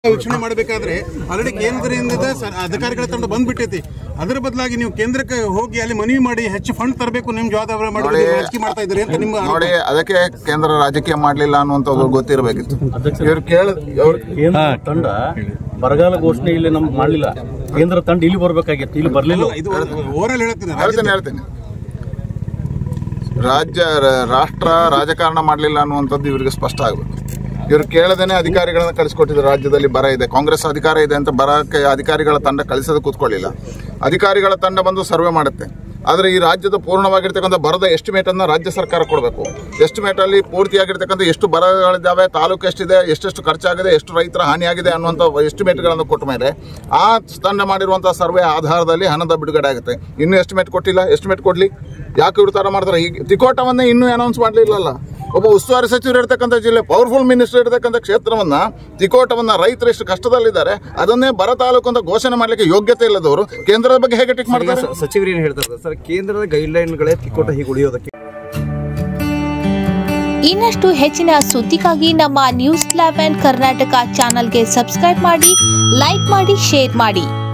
ವೀಕ್ಷಣೆ ಮಾಡಬೇಕಾದ್ರೆ ಆಲ್ರೆಡಿ ಕೇಂದ್ರದಿಂದ ಸ- ಅಧಿಕಾರಿಗಳ ತಂಡ ಬಂದ್ಬಿಟ್ಟೈತಿ ಅದರ ಬದಲಾಗಿ ನೀವು ಕೇಂದ್ರಕ್ಕೆ ಹೋಗಿ ಅಲ್ಲಿ ಮನವಿ ಮಾಡಿ ಹೆಚ್ಚು ಫಂಡ್ ತರಬೇಕು ನಿಮ್ ಜವಾಬ್ದಾರಿ ಮಾಡಿ ನೋಡಿ ರಾಜಕೀಯ ಮಾಡ್ತಾ ಇದ್ದೀರಿ ಅಂತ ನಿಮ್ಮ ಆರೋಪ. ನೋಡಿ ಅದಕ್ಕೆ ಕೇಂದ್ರ ರಾಜಕೀಯ ಮಾಡ್ಲಿಲ್ಲ ಅನ್ನುವಂಥದ್ದು ಗೊತ್ತಿರಬೇಕಿತ್ತು ಇವ್ರು ಕೇಳ ಅವ್ರು ಕೇಂದ್ರ ತಂಡ ಬರಗಾಲ ಘೋಷಣೆ ಇಲ್ಲಿ ನಮ್ಗೆ ಮಾಡಲಿಲ್ಲ ಕೇಂದ್ರ ತಂಡ ಇಲ್ಲಿ ಬರ್ಬೇಕಾಗಿತ್ತು ಇಲ್ಲಿ ಬರ್ಲಿಲ್ಲ ಇದು ಓವರಾಲ್ ಹೇಳ್ತೀನಿ ಹೇಳ್ತೀನಿ ಹೇಳ್ತೀನಿ ರಾಜ್ಯ ರ- ರಾಷ್ಟ್ರ ರಾಜಕಾರಣ ಮಾಡಲಿಲ್ಲ ಅನ್ನುವಂಥದ್ದು ಇವರಿಗೆ ಸ್ಪಷ್ಟ ಆಗಬೇಕು ಇವ್ರು ಕೇಳದೇನೆ ಅಧಿಕಾರಿಗಳನ್ನ ಕಳಿಸ್ಕೊಟ್ಟಿದ್ರು ರಾಜ್ಯದಲ್ಲಿ ಬರ ಇದೆ ಕಾಂಗ್ರೆಸ್ ಅಧಿಕಾರ ಇದೆ ಅಂತ ಬರಕ್ಕೆ ಅಧಿಕಾರಿಗಳ ತಂಡ ಕಳಿಸೋದು ಕೂತ್ಕೊಳ್ಳಿಲ್ಲ ಅಧಿಕಾರಿಗಳ ತಂಡ ಬಂದು ಸರ್ವೆ ಮಾಡುತ್ತೆ ಆದರೆ ಈ ರಾಜ್ಯದ ಪೂರ್ಣವಾಗಿರ್ತಕ್ಕಂಥ ಬರದ ಎಸ್ಟಿಮೇಟ್ ಅನ್ನ ರಾಜ್ಯ ಸರ್ಕಾರ ಕೊಡಬೇಕು ಎಸ್ಟಿಮೇಟ್ ಅಲ್ಲಿ ಪೂರ್ತಿಯಾಗಿರ್ತಕ್ಕಂಥ ಎಷ್ಟು ಬರಗಳಿದ್ದಾವೆ ತಾಲೂಕು ಎಷ್ಟಿದೆ ಎಷ್ಟೆಷ್ಟು ಖರ್ಚಾಗಿದೆ ಎಷ್ಟು ರೈತರ ಹಾನಿಯಾಗಿದೆ ಅನ್ನುವಂಥ ಎಸ್ಟಿಮೇಟ್ಗಳನ್ನು ಕೊಟ್ಟ ಮೇಲೆ ಆ ತಂಡ ಮಾಡಿರುವಂಥ ಸರ್ವೆ ಆಧಾರದಲ್ಲಿ ಹಣದ ಬಿಡುಗಡೆ ಆಗುತ್ತೆ ಇನ್ನೂ ಎಸ್ಟಿಮೇಟ್ ಕೊಟ್ಟಿಲ್ಲ ಎಸ್ಟಿಮೇಟ್ ಕೊಡ್ಲಿ ಯಾಕೆ ಇವ್ರು ತರ ಮಾಡ್ತಾರೆ ಈಗ ತಿಕೋಟವನ್ನೇ ಇನ್ನೂ ಅನೌನ್ಸ್ ಮಾಡಲಿಲ್ಲಲ್ಲ ಒಬ್ಬ ಉಸ್ತುವಾರಿ ಸಚಿವರು ಇರ್ತಕ್ಕಂಥ ಜಿಲ್ಲೆ ಪವರ್ಫುಲ್ ಮಿನಿಸ್ಟರ್ ಇರ್ತಕ್ಕಂಥ ಕ್ಷೇತ್ರವನ್ನ ತಿಕೋಟವನ್ನ ರೈತರು ಎಷ್ಟು ಕಷ್ಟದಲ್ಲಿದ್ದಾರೆ ಅದನ್ನೇ ಬರ ತಾಲೂಕು ಅಂತ ಘೋಷಣೆ ಮಾಡ್ಲಿಕ್ಕೆ ಯೋಗ್ಯತೆ ಇಲ್ಲದವರು ಕೇಂದ್ರದ ಬಗ್ಗೆ ಹೇಗೆ ಟಿಕ್ ಮಾಡ್ತಾರೆ ಸಚಿವರು ಏನು ಹೇಳ್ತಾರೆ ಸರ್ ಕೇಂದ್ರದ ಗೈಡ್ಲೈನ್ಗಳೇ ತಿಕ್ಕೋಟ ಹೀಗೆ ಉಳಿಯೋದಕ್ಕೆ ಇನ್ನಷ್ಟು ಹೆಚ್ಚಿನ ಸುದ್ದಿಗಾಗಿ ನಮ್ಮ ನ್ಯೂಸ್ ಲೆವೆನ್ ಕರ್ನಾಟಕ ಚಾನಲ್ಗೆ ಸಬ್ಸ್ಕ್ರೈಬ್ ಮಾಡಿ ಲೈಕ್ ಮಾಡಿ ಶೇರ್ ಮಾಡಿ